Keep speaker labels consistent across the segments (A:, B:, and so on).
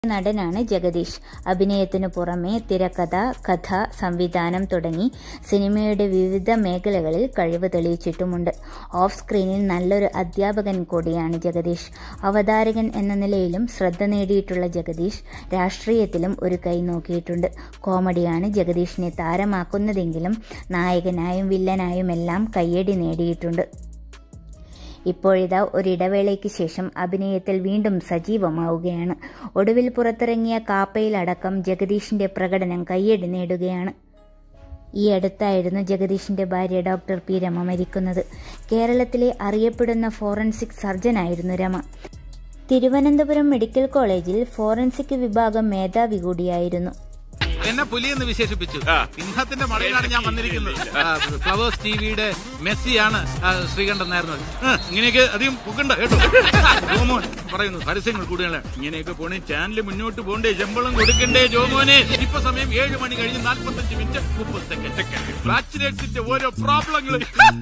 A: നടനാണ് ജഗദീഷ് അഭിനയത്തിനു പുറമെ തിരക്കഥ കഥ സംവിധാനം തുടങ്ങി സിനിമയുടെ വിവിധ മേഖലകളിൽ കഴിവ് തെളിയിച്ചിട്ടുമുണ്ട് ഓഫ് സ്ക്രീനിൽ നല്ലൊരു അധ്യാപകൻ കൂടിയാണ് ജഗദീഷ് അവതാരകൻ എന്ന നിലയിലും ശ്രദ്ധ നേടിയിട്ടുള്ള ജഗദീഷ് രാഷ്ട്രീയത്തിലും ഒരു കൈ നോക്കിയിട്ടുണ്ട് കോമഡിയാണ് ജഗദീഷിനെ താരമാക്കുന്നതെങ്കിലും നായകനായും വില്ലനായുമെല്ലാം കയ്യടി നേടിയിട്ടുണ്ട് ഇപ്പോഴിതാ ഒരിടവേളയ്ക്ക് ശേഷം അഭിനയത്തിൽ വീണ്ടും സജീവമാവുകയാണ് ഒടുവിൽ പുറത്തിറങ്ങിയ കാപ്പയിലടക്കം ജഗദീഷിന്റെ പ്രകടനം കയ്യടി നേടുകയാണ് ഈ അടുത്തായിരുന്നു ജഗദീഷിന്റെ ഭാര്യ ഡോക്ടർ പി രമ മരിക്കുന്നത് കേരളത്തിലെ അറിയപ്പെടുന്ന ഫോറൻസിക് സർജനായിരുന്നു രമ തിരുവനന്തപുരം മെഡിക്കൽ കോളേജിൽ ഫോറൻസിക് വിഭാഗം മേധാവി കൂടിയായിരുന്നു
B: എന്നെ പുലി എന്ന് വിശേഷിപ്പിച്ചു സിംഹത്തിന്റെ മടയിലാണ് ഞാൻ വന്നിരിക്കുന്നത് ആ, ഫ്ലവേഴ്സ് ടിവിയുടെ മെസ്സിയാണ് ആ, ശ്രീകണ്ഠൻ നായർ എന്ന് പറയുന്നത്. ആ, ഇങ്ങനെയൊക്കെ അധികം പൊക്കണ്ട കേട്ടോ ജോമോൻ പറയുന്നു പരസ്യങ്ങൾ കൂടുതലാണ് ഇങ്ങനെയൊക്കെ പോണേ ചാനൽ മുന്നോട്ട് പോകണ്ടേ ശമ്പളം കൊടുക്കണ്ടേ ജോമോനെ ഇപ്പൊ സമയം ഏഴ് മണി കഴിഞ്ഞ് നാൽപ്പത്തഞ്ച് മിനിറ്റ് മുപ്പത് സെക്കൻഡ് ബാച്ചിലേഴ്സിന്റെ ഓരോ പ്രോബ്ലങ്ങൾ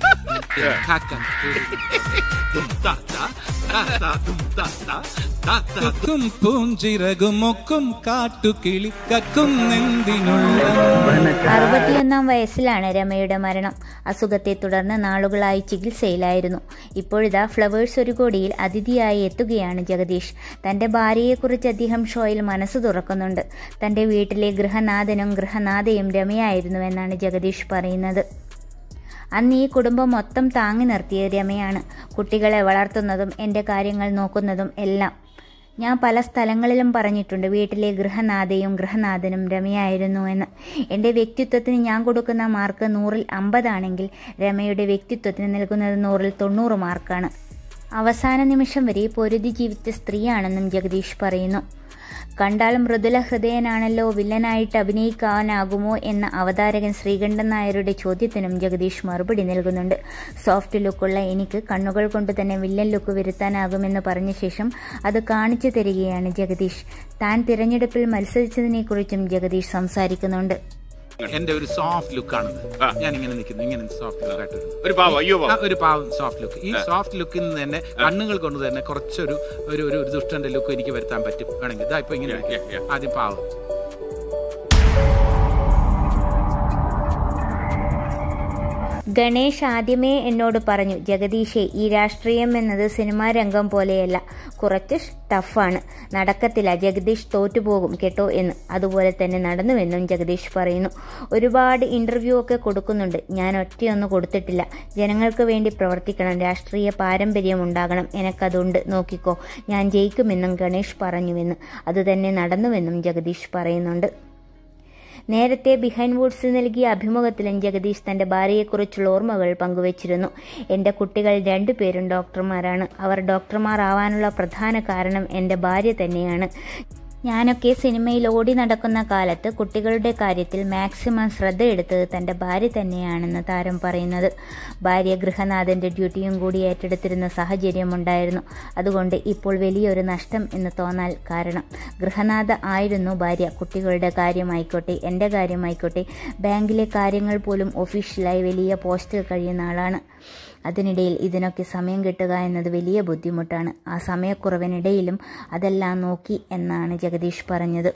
C: കൊക്കും പൂഞ്ചിറകും മൊക്കും കാട്ടുകിളി കക്കുന്നെന്തിനുള്ള
A: അറുപത്തിയൊന്നാം വയസ്സിലാണ് രമയുടെ മരണം അസുഖത്തെ തുടർന്ന് നാളുകളായി ചികിത്സയിലായിരുന്നു ഇപ്പോഴിതാ ഫ്ലവേഴ്സ് ഒരു കോടിയിൽ അതിഥിയായി എത്തുകയാണ് ജഗദീഷ് തന്റെ ഭാര്യയെക്കുറിച്ച് അദ്ദേഹം ഷോയിൽ മനസ്സ് തുറക്കുന്നുണ്ട് തന്റെ വീട്ടിലെ ഗൃഹനാഥനും ഗൃഹനാഥയും രമയായിരുന്നുവെന്നാണ് ജഗദീഷ് പറയുന്നത് അന്ന് ഈ കുടുംബം മൊത്തം താങ്ങി നിർത്തിയത് രമയാണ് കുട്ടികളെ വളർത്തുന്നതും എൻ്റെ കാര്യങ്ങൾ നോക്കുന്നതും എല്ലാം ഞാൻ പല സ്ഥലങ്ങളിലും പറഞ്ഞിട്ടുണ്ട് വീട്ടിലെ ഗൃഹനാഥയും ഗൃഹനാഥനും രമയായിരുന്നു എന്ന് എൻ്റെ വ്യക്തിത്വത്തിന് ഞാൻ കൊടുക്കുന്ന മാർക്ക് നൂറിൽ അമ്പതാണെങ്കിൽ രമയുടെ വ്യക്തിത്വത്തിന് നൽകുന്നത് നൂറിൽ തൊണ്ണൂറ് മാർക്കാണ് അവസാന നിമിഷം വരെ പൊരുതി ജീവിച്ച സ്ത്രീയാണെന്നും ജഗദീഷ് പറയുന്നു കണ്ടാൽ മൃദുല ഹൃദയനാണല്ലോ വില്ലനായിട്ട് അഭിനയിക്കാനാകുമോ എന്ന അവതാരകൻ ശ്രീകണ്ഠൻ നായരുടെ ചോദ്യത്തിനും ജഗദീഷ് മറുപടി നൽകുന്നുണ്ട് സോഫ്റ്റ് ലുക്കുള്ള എനിക്ക് കണ്ണുകൾ കൊണ്ട് തന്നെ വില്ലൻ ലുക്ക് വരുത്താനാകുമെന്ന് പറഞ്ഞ ശേഷം അത് കാണിച്ചു തരികയാണ് ജഗദീഷ് താൻ തിരഞ്ഞെടുപ്പിൽ മത്സരിച്ചതിനെക്കുറിച്ചും ജഗദീഷ് സംസാരിക്കുന്നുണ്ട്
B: എന്റെ ഒരു സോഫ്റ്റ് ലുക്കാണിത് ഞാൻ ഇങ്ങനെ നിൽക്കുന്നു ഇങ്ങനെ സോഫ്റ്റ് ലുക്കായിട്ട്
D: ഒരു പാവം അയ്യോ
B: ആ,
D: പാവം
B: ഒരു പാവം സോഫ്റ്റ് ലുക്ക് ഈ സോഫ്റ്റ് ലുക്കിൽ നിന്ന് തന്നെ കണ്ണുകൾ കൊണ്ട് തന്നെ കുറച്ചൊരു ഒരു ഒരു ഒരു ദുഷ്ടന്റെ ലുക്ക് എനിക്ക് വരുത്താൻ പറ്റും വേണമെങ്കിൽ ഇതാ ഇപ്പൊ ഇങ്ങനെ
D: Yeah, yeah, yeah.
B: ആദ്യം പാവം
A: ഗണേഷ് ആദ്യമേ എന്നോട് പറഞ്ഞു ജഗദീഷെ ഈ രാഷ്ട്രീയം എന്നത് സിനിമാ രംഗം പോലെയല്ല കുറച്ച് ടഫാണ് നടക്കത്തില്ല ജഗദീഷ് തോറ്റുപോകും കേട്ടോ എന്ന് അതുപോലെ തന്നെ നടന്നുവെന്നും ജഗദീഷ് പറയുന്നു ഒരുപാട് ഇന്റർവ്യൂ ഒക്കെ കൊടുക്കുന്നുണ്ട് ഞാൻ ഒറ്റയൊന്നും കൊടുത്തിട്ടില്ല ജനങ്ങൾക്ക് വേണ്ടി പ്രവർത്തിക്കണം രാഷ്ട്രീയ പാരമ്പര്യം ഉണ്ടാകണം എനക്കതുണ്ട് നോക്കിക്കോ ഞാൻ ജയിക്കുമെന്നും ഗണേഷ് പറഞ്ഞുവെന്ന് അതുതന്നെ നടന്നുവെന്നും ജഗദീഷ് പറയുന്നുണ്ട് നേരത്തെ ബിഹൈൻഡ് വുഡ്സ് നൽകിയ അഭിമുഖത്തിലും ജഗദീഷ് തന്റെ ഭാര്യയെക്കുറിച്ചുള്ള ഓർമ്മകൾ പങ്കുവച്ചിരുന്നു എന്റെ കുട്ടികൾ രണ്ടുപേരും ഡോക്ടർമാരാണ് അവർ ഡോക്ടർമാർ ആവാനുള്ള പ്രധാന കാരണം എന്റെ ഭാര്യ തന്നെയാണ് ഞാനൊക്കെ സിനിമയിൽ ഓടി നടക്കുന്ന കാലത്ത് കുട്ടികളുടെ കാര്യത്തിൽ മാക്സിമം ശ്രദ്ധയെടുത്തത് തന്റെ ഭാര്യ തന്നെയാണെന്ന് താരം പറയുന്നത് ഭാര്യ ഗൃഹനാഥന്റെ ഡ്യൂട്ടിയും കൂടി ഏറ്റെടുത്തിരുന്ന സാഹചര്യമുണ്ടായിരുന്നു അതുകൊണ്ട് ഇപ്പോൾ വലിയൊരു നഷ്ടം എന്ന് തോന്നാൻ കാരണം ഗൃഹനാഥ ആയിരുന്നു ഭാര്യ കുട്ടികളുടെ കാര്യമായിക്കോട്ടെ എൻ്റെ കാര്യമായിക്കോട്ടെ ബാങ്കിലെ കാര്യങ്ങൾ പോലും ഒഫീഷ്യലായി വലിയ പോസ്റ്റിൽ കഴിയുന്ന ആളാണ് അതിനിടയിൽ ഇതിനൊക്കെ സമയം കിട്ടുക എന്നത് വലിയ ബുദ്ധിമുട്ടാണ് ആ സമയക്കുറവിനിടയിലും അതെല്ലാം നോക്കി എന്നാണ് ജഗദീഷ് പറഞ്ഞത്